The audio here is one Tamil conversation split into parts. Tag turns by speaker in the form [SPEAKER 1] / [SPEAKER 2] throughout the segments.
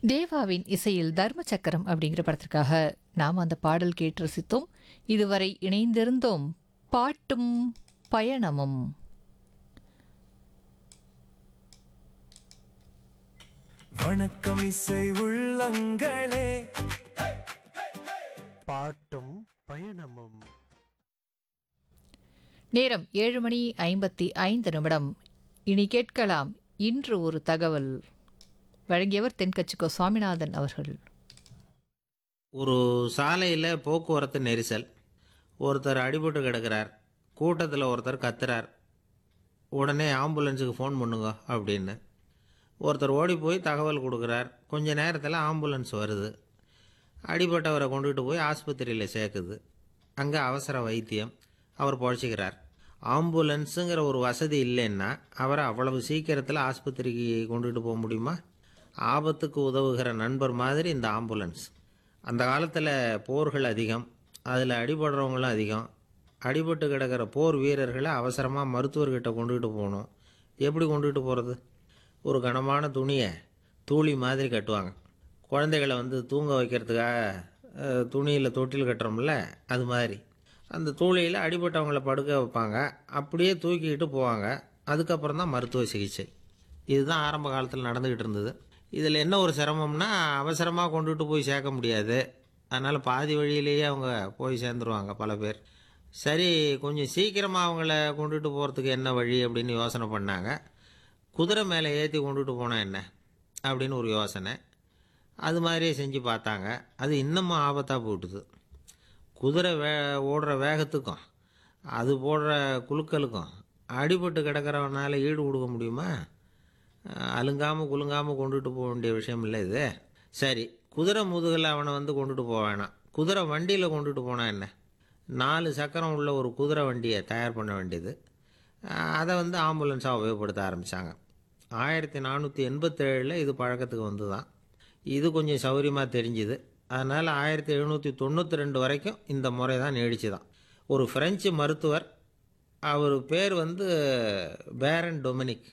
[SPEAKER 1] தேவாவின் இசையில் தர்ம சக்கரம் அப்படிங்கிற படத்திற்காக நாம் அந்த பாடல் கேட்டு ரசித்தோம் இதுவரை இணைந்திருந்தோம் பாட்டும் பயணமும்
[SPEAKER 2] வணக்கம் இசை உள்ளங்களே
[SPEAKER 3] பாட்டும் பயணமும்
[SPEAKER 1] நேரம் ஏழு மணி ஐம்பத்தி ஐந்து நிமிடம் இனி கேட்கலாம் இன்று ஒரு தகவல் வழங்கியவர் தென்கட்சிக்கோ சுவாமிநாதன் அவர்கள்
[SPEAKER 4] ஒரு சாலையில் போக்குவரத்து நெரிசல் ஒருத்தர் அடிபட்டு கிடக்கிறார் கூட்டத்தில் ஒருத்தர் கத்துறார் உடனே ஆம்புலன்ஸுக்கு ஃபோன் பண்ணுங்க அப்படின்னு ஒருத்தர் ஓடி போய் தகவல் கொடுக்குறார் கொஞ்ச நேரத்தில் ஆம்புலன்ஸ் வருது அடிபட்டவரை கொண்டுகிட்டு போய் ஆஸ்பத்திரியில் சேர்க்குது அங்கே அவசர வைத்தியம் அவர் பொழைச்சிக்கிறார் ஆம்புலன்ஸுங்கிற ஒரு வசதி இல்லைன்னா அவரை அவ்வளவு சீக்கிரத்தில் ஆஸ்பத்திரிக்கு கொண்டுகிட்டு போக முடியுமா ஆபத்துக்கு உதவுகிற நண்பர் மாதிரி இந்த ஆம்புலன்ஸ் அந்த காலத்தில் போர்கள் அதிகம் அதில் அடிபடுறவங்களும் அதிகம் அடிபட்டு கிடக்கிற போர் வீரர்களை அவசரமாக மருத்துவர்கிட்ட கொண்டுகிட்டு போகணும் எப்படி கொண்டுகிட்டு போகிறது ஒரு கனமான துணியை தூளி மாதிரி கட்டுவாங்க குழந்தைகளை வந்து தூங்க வைக்கிறதுக்காக அஹ், துணியில் தொட்டில் கட்டுறோம்ல அது மாதிரி அந்த தூளியில் அடிபட்டவங்கள படுக்க வைப்பாங்க அப்படியே தூக்கிக்கிட்டு போவாங்க அதுக்கப்புறம் தான் மருத்துவ சிகிச்சை இதுதான் ஆரம்ப காலத்தில் நடந்துக்கிட்டு இருந்தது இதில் என்ன ஒரு சிரமம்னா அவசரமாக கொண்டுட்டு போய் சேர்க்க முடியாது அதனால் பாதி வழியிலேயே அவங்க போய் சேர்ந்துருவாங்க பல பேர் சரி கொஞ்சம் சீக்கிரமாக அவங்கள கொண்டுட்டு போகிறதுக்கு என்ன வழி அப்படின்னு யோசனை பண்ணாங்க குதிரை மேலே ஏற்றி கொண்டுட்டு போனால் என்ன அப்படின்னு ஒரு யோசனை அது மாதிரியே செஞ்சு பார்த்தாங்க அது இன்னமும் ஆபத்தாக போட்டுது குதிரை வே ஓடுற வேகத்துக்கும் அது போடுற குலுக்கலுக்கும் அடிபட்டு கிடக்கிறவனால ஈடு கொடுக்க முடியுமா அலுங்காமல் குலுங்காமல் கொண்டுட்டு போக வேண்டிய விஷயம் இல்லை இது சரி குதிரை முதுகில் அவனை வந்து கொண்டுட்டு போக வேணாம் குதிரை வண்டியில் கொண்டுட்டு போனால் என்ன நாலு சக்கரம் உள்ள ஒரு குதிரை வண்டியை தயார் பண்ண வேண்டியது அஹ் அதை வந்து ஆம்புலன்ஸாக உபயோகப்படுத்த ஆரம்பித்தாங்க ஆயிரத்தி நானூற்றி எண்பத்தேழில் இது பழக்கத்துக்கு வந்து தான் இது கொஞ்சம் சௌகரியமாக தெரிஞ்சுது அதனால் ஆயிரத்தி எழுநூற்றி தொண்ணூற்றி ரெண்டு வரைக்கும் இந்த முறை தான் நீடிச்சு தான் ஒரு ஃப்ரெஞ்சு மருத்துவர் அவர் பேர் வந்து பேரன் டொமினிக்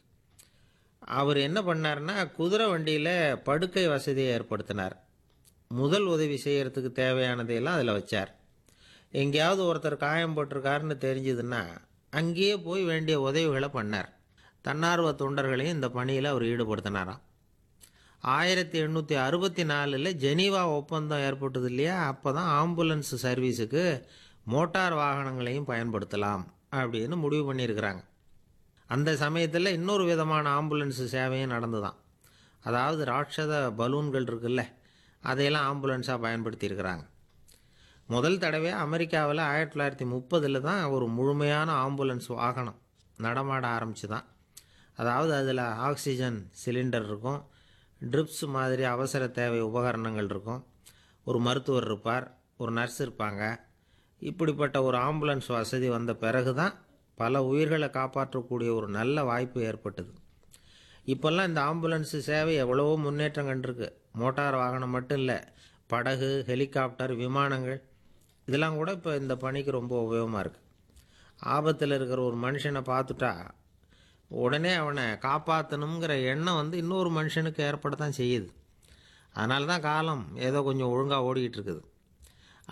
[SPEAKER 4] அவர் என்ன பண்ணார்னா குதிரை வண்டியில் படுக்கை வசதியை ஏற்படுத்தினார் முதல் உதவி செய்யறதுக்கு தேவையானதையெல்லாம் அதில் வச்சார் எங்கேயாவது ஒருத்தர் காயம் போட்டிருக்காருன்னு தெரிஞ்சதுன்னா அங்கேயே போய் வேண்டிய உதவிகளை பண்ணார் தன்னார்வ தொண்டர்களையும் இந்த பணியில் அவர் ஈடுபடுத்தினாராம் ஆயிரத்தி எண்ணூற்றி அறுபத்தி நாலில் ஜெனீவா ஒப்பந்தம் ஏற்பட்டது இல்லையா அப்போ தான் ஆம்புலன்ஸ் சர்வீஸுக்கு மோட்டார் வாகனங்களையும் பயன்படுத்தலாம் அப்படின்னு முடிவு பண்ணியிருக்கிறாங்க அந்த சமயத்தில் இன்னொரு விதமான ஆம்புலன்ஸ் சேவையும் நடந்துதான் அதாவது ராட்சத பலூன்கள் இருக்குல்ல அதையெல்லாம் ஆம்புலன்ஸாக பயன்படுத்தியிருக்கிறாங்க முதல் தடவை அமெரிக்காவில் ஆயிரத்தி தொள்ளாயிரத்தி முப்பதில் தான் ஒரு முழுமையான ஆம்புலன்ஸ் வாகனம் நடமாட ஆரம்பிச்சு தான் அதாவது அதில் ஆக்சிஜன் சிலிண்டர் இருக்கும் ட்ரிப்ஸ் மாதிரி அவசர தேவை உபகரணங்கள் இருக்கும் ஒரு மருத்துவர் இருப்பார் ஒரு நர்ஸ் இருப்பாங்க இப்படிப்பட்ட ஒரு ஆம்புலன்ஸ் வசதி வந்த பிறகு தான் பல உயிர்களை காப்பாற்றக்கூடிய ஒரு நல்ல வாய்ப்பு ஏற்பட்டது இப்போல்லாம் இந்த ஆம்புலன்ஸ் சேவை எவ்வளவோ முன்னேற்றம் கண்டிருக்கு மோட்டார் வாகனம் மட்டும் இல்லை படகு ஹெலிகாப்டர் விமானங்கள் இதெல்லாம் கூட இப்போ இந்த பணிக்கு ரொம்ப உபயோகமாக இருக்குது ஆபத்தில் இருக்கிற ஒரு மனுஷனை பார்த்துட்டா உடனே அவனை காப்பாற்றணுங்கிற எண்ணம் வந்து இன்னொரு மனுஷனுக்கு ஏற்பட தான் செய்யுது அதனால தான் காலம் ஏதோ கொஞ்சம் ஒழுங்காக ஓடிக்கிட்டு இருக்குது